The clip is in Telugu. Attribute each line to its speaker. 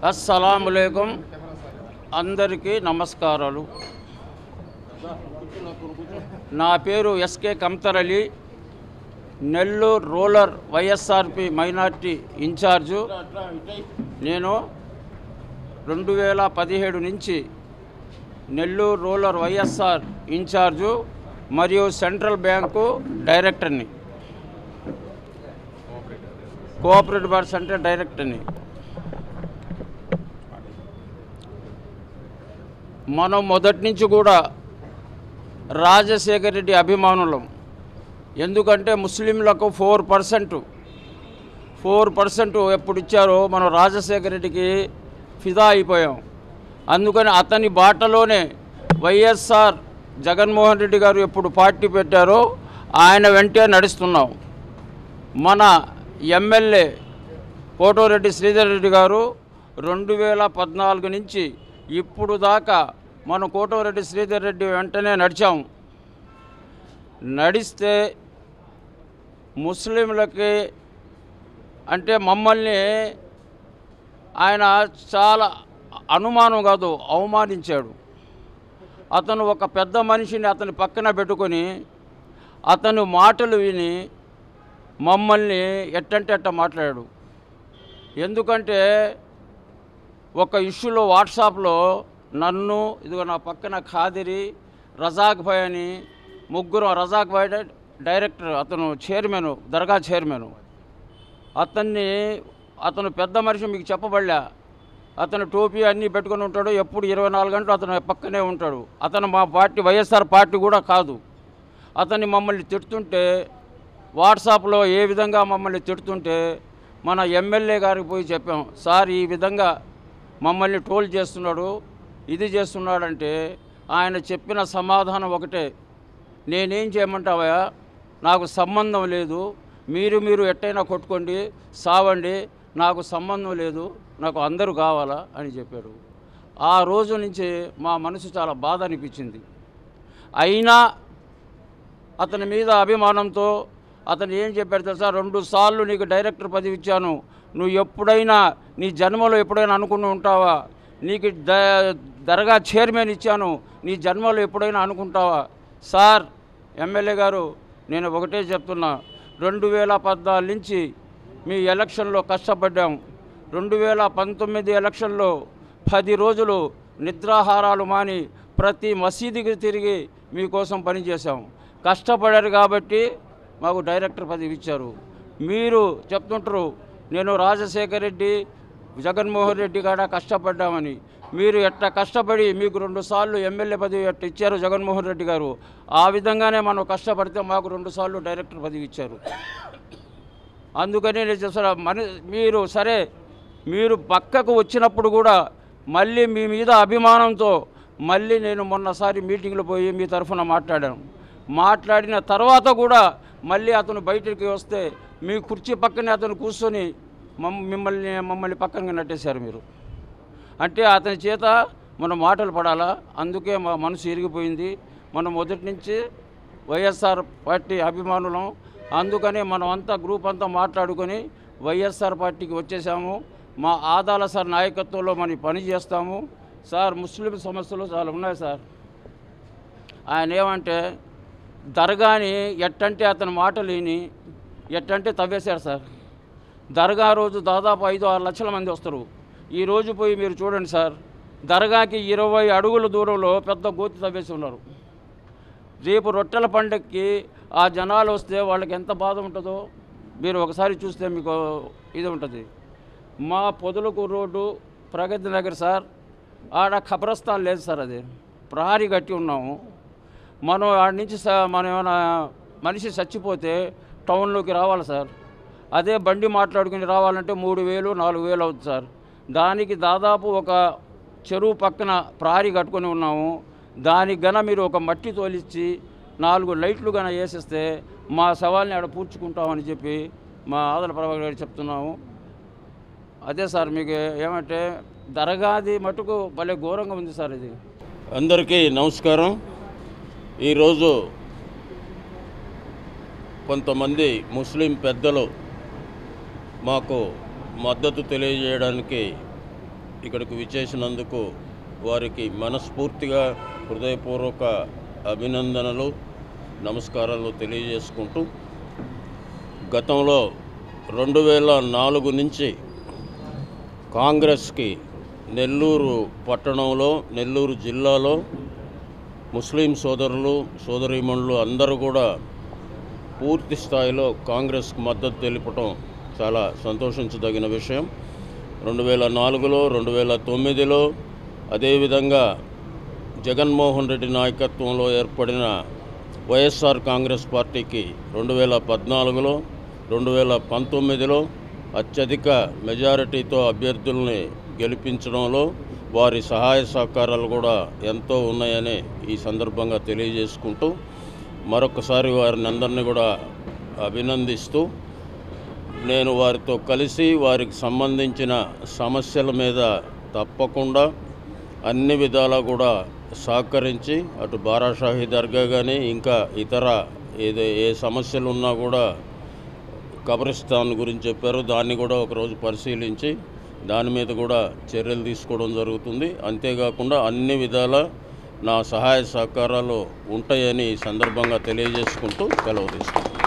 Speaker 1: అస్సలాములేకం అందరికీ నమస్కారాలు నా పేరు SK Kamtar Ali Nellore rural YSRP minority incharge నేను రెండు వేల పదిహేడు నుంచి నెల్లూరు రూరల్ వైఎస్ఆర్ ఇన్ఛార్జు మరియు సెంట్రల్ బ్యాంకు డైరెక్టర్ని కోఆపరేటివ్ బార్ సెంటర్ డైరెక్టర్ని మనం మొదటి నుంచి కూడా రాజశేఖర రెడ్డి అభిమానులం ఎందుకంటే ముస్లింలకు ఫోర్ పర్సెంట్ ఫోర్ పర్సెంట్ ఎప్పుడు ఇచ్చారో మనం రాజశేఖర రెడ్డికి ఫిదా అయిపోయాం అందుకని అతని బాటలోనే వైఎస్ఆర్ జగన్మోహన్ రెడ్డి గారు ఎప్పుడు పార్టీ పెట్టారో ఆయన వెంటే నడుస్తున్నాం మన ఎమ్మెల్యే కోటోరెడ్డి శ్రీధర్ రెడ్డి గారు రెండు వేల పద్నాలుగు నుంచి ఇప్పుడు దాకా మనం కోటోరెడ్డి శ్రీధర్ రెడ్డి వెంటనే నడిచాం నడిస్తే ముస్లింలకి అంటే మమ్మల్ని ఆయన చాలా అనుమానం కాదు అవమానించాడు అతను ఒక పెద్ద మనిషిని అతని పక్కన పెట్టుకొని అతను మాటలు విని మమ్మల్ని ఎట్టంటే అట్ట మాట్లాడాడు ఎందుకంటే ఒక ఇష్యూలో వాట్సాప్లో నన్ను ఇదిగో నా పక్కన ఖాదిరి రజాక్ భాయ్ అని ముగ్గురు రజాక్ భాయ్ డై- డైరెక్టర్ అతను చైర్మన్ దర్గా చైర్మన్ అతన్ని అతను పెద్ద మనిషి మీకు చెప్పబడలే అతను టోపీ అన్నీ పెట్టుకొని ఉంటాడు ఎప్పుడు ఇరవై నాలుగు గంటలు అతను పక్కనే ఉంటాడు అతను మా పార్టీ వైఎస్ఆర్ పార్టీ కూడా కాదు అతన్ని మమ్మల్ని తిడుతుంటే వాట్సాప్లో ఏ విధంగా మమ్మల్ని తిడుతుంటే మన ఎమ్మెల్యే గారికి పోయి చెప్పాం సార్ ఈ విధంగా మమ్మల్ని ట్రోల్ చేస్తున్నాడు ఇది చేస్తున్నాడంటే ఆయన చెప్పిన సమాధానం ఒకటే నేనేం చేయమంటావా నాకు సంబంధం లేదు మీరు మీరు ఎట్టయినా కొట్టుకోండి సావండి నాకు సంబంధం లేదు నాకు అందరూ కావాలా అని చెప్పాడు ఆ రోజు నుంచి మా మనసు చాలా బాధ అనిపించింది అయినా అతని మీద అభిమానంతో అతను ఏం చెప్పాడు తెలుసా రెండు సార్లు నీకు డైరెక్టర్ పదవి ఇచ్చాను నువ్వు ఎప్పుడైనా నీ జన్మలో ఎప్పుడైనా అనుకుని ఉంటావా నీకు ద దర్గా చైర్మన్ ఇచ్చాను నీ జన్మలో ఎప్పుడైనా అనుకుంటావా సార్ ఎమ్మెల్యే గారు నేను ఒకటే చెప్తున్నా రెండు వేల పద్నాలుగు నుంచి మీ ఎలక్షన్లో కష్టపడ్డాం రెండు వేల పంతొమ్మిది ఎలక్షన్లో పది రోజులు నిద్రాహారాలు మాని ప్రతి మసీదుకి తిరిగి మీకోసం పనిచేశాం కష్టపడారు కాబట్టి మాకు డైరెక్టర్ పదవి ఇచ్చారు మీరు చెప్తుంటారు నేను రాజశేఖర్ రెడ్డి జగన్మోహన్ రెడ్డి కాడ కష్టపడ్డామని మీరు ఎట్లా కష్టపడి మీకు రెండు సార్లు ఎమ్మెల్యే పదవి ఎట్లా ఇచ్చారు జగన్మోహన్ రెడ్డి గారు ఆ విధంగానే మనం కష్టపడితే మాకు రెండు సార్లు డైరెక్టర్ పదవి ఇచ్చారు అందుకని నేను చేస్తున్నా మన మీరు సరే మీరు పక్కకు వచ్చినప్పుడు కూడా మళ్ళీ మీ మీద అభిమానంతో మళ్ళీ నేను మొన్నసారి మీటింగ్లో పోయి మీ తరఫున మాట్లాడాను మాట్లాడిన తర్వాత కూడా మళ్ళీ అతను బయటికి వస్తే మీ కుర్చీ పక్కనే అతను కూర్చొని మమ్ మిమ్మల్ని మమ్మల్ని పక్కన నెట్టేశారు మీరు అంటే అతని చేత మన మాటలు పడాలా అందుకే మా మనసు ఇరిగిపోయింది మనం మొదటి నుంచి వైఎస్ఆర్ పార్టీ అభిమానులం అందుకనే మనం అంతా గ్రూప్ అంతా మాట్లాడుకొని వైఎస్ఆర్ పార్టీకి వచ్చేసాము మా ఆదాల సార్ నాయకత్వంలో మనం పని చేస్తాము సార్ ముస్లిం సమస్యలు చాలా ఉన్నాయి సార్ ఆయన ఏమంటే దర్గాని ఎట్టంటే అతని మాటలు విని ఎట్టంటే తవ్వేశారు సార్ దర్గా రోజు దాదాపు ఐదు ఆరు లక్షల మంది వస్తారు ఈ రోజు పోయి మీరు చూడండి సార్ దర్గాకి ఇరవై అడుగుల దూరంలో పెద్ద గోతి తవ్వేసి ఉన్నారు రేపు రొట్టెల పండక్కి ఆ జనాలు వస్తే వాళ్ళకి ఎంత బాధ ఉంటుందో మీరు ఒకసారి చూస్తే మీకు ఇది ఉంటుంది మా పొదలకు రోడ్డు ప్రగతి నగర్ సార్ ఆడ ఖబరస్థాన్ లేదు సార్ అది ప్రహారీ కట్టి ఉన్నాము మనం ఆడ నుంచి స- మనం ఏమైనా మనిషి చచ్చిపోతే టౌన్లోకి రావాలి సార్ అదే బండి మాట్లాడుకుని రావాలంటే మూడు వేలు నాలుగు వేలు అవుతుంది సార్ దానికి దాదాపు ఒక చెరువు పక్కన ప్రహారీ కట్టుకొని ఉన్నాము దానికి గన మీరు ఒక మట్టి తోలిచ్చి నాలుగు లైట్లు గన వేసిస్తే మా సవాల్ని ఆడ పూడ్చుకుంటామని చెప్పి మా ఆదల ప్రభాకర్ గారు చెప్తున్నాము అదే సార్ మీకు ఏమంటే దరగాది మటుకు భలే ఘోరంగా ఉంది సార్ ఇది
Speaker 2: అందరికీ నమస్కారం ఈరోజు కొంతమంది ముస్లిం పెద్దలు మాకు మద్దతు తెలియజేయడానికి ఇక్కడికి విచ్చేసినందుకు వారికి మనస్ఫూర్తిగా హృదయపూర్వక అభినందనలు నమస్కారాలు తెలియజేసుకుంటూ గతంలో రెండు వేల నాలుగు నుంచి కాంగ్రెస్కి నెల్లూరు పట్టణంలో నెల్లూరు జిల్లాలో ముస్లిం సోదరులు సోదరీమణులు అందరూ కూడా పూర్తి స్థాయిలో కాంగ్రెస్కు మద్దతు తెలుపటం చాలా సంతోషించదగిన విషయం రెండు వేల నాలుగులో రెండు వేల తొమ్మిదిలో అదేవిధంగా జగన్మోహన్ రెడ్డి నాయకత్వంలో ఏర్పడిన వైఎస్ఆర్ కాంగ్రెస్ పార్టీకి రెండు వేల పద్నాలుగులో రెండు వేల పంతొమ్మిదిలో అత్యధిక మెజారిటీతో అభ్యర్థుల్ని గెలిపించడంలో వారి సహాయ సహకారాలు కూడా ఎంతో ఉన్నాయని ఈ సందర్భంగా తెలియజేసుకుంటూ మరొకసారి వారిని అందరినీ కూడా అభినందిస్తూ నేను వారితో కలిసి వారికి సంబంధించిన సమస్యల మీద తప్పకుండా అన్ని విధాలా కూడా సహకరించి అటు బారాషాహి దర్గా కానీ ఇంకా ఇతర ఏదో ఏ సమస్యలు ఉన్నా కూడా కబ్రిస్తాన్ గురించి చెప్పారు దాన్ని కూడా ఒకరోజు పరిశీలించి దాని మీద కూడా చర్యలు తీసుకోవడం జరుగుతుంది అంతేకాకుండా అన్ని విధాల నా సహాయ సహకారాలు ఉంటాయని ఈ సందర్భంగా తెలియజేసుకుంటూ సెలవు తీసుకుంటాను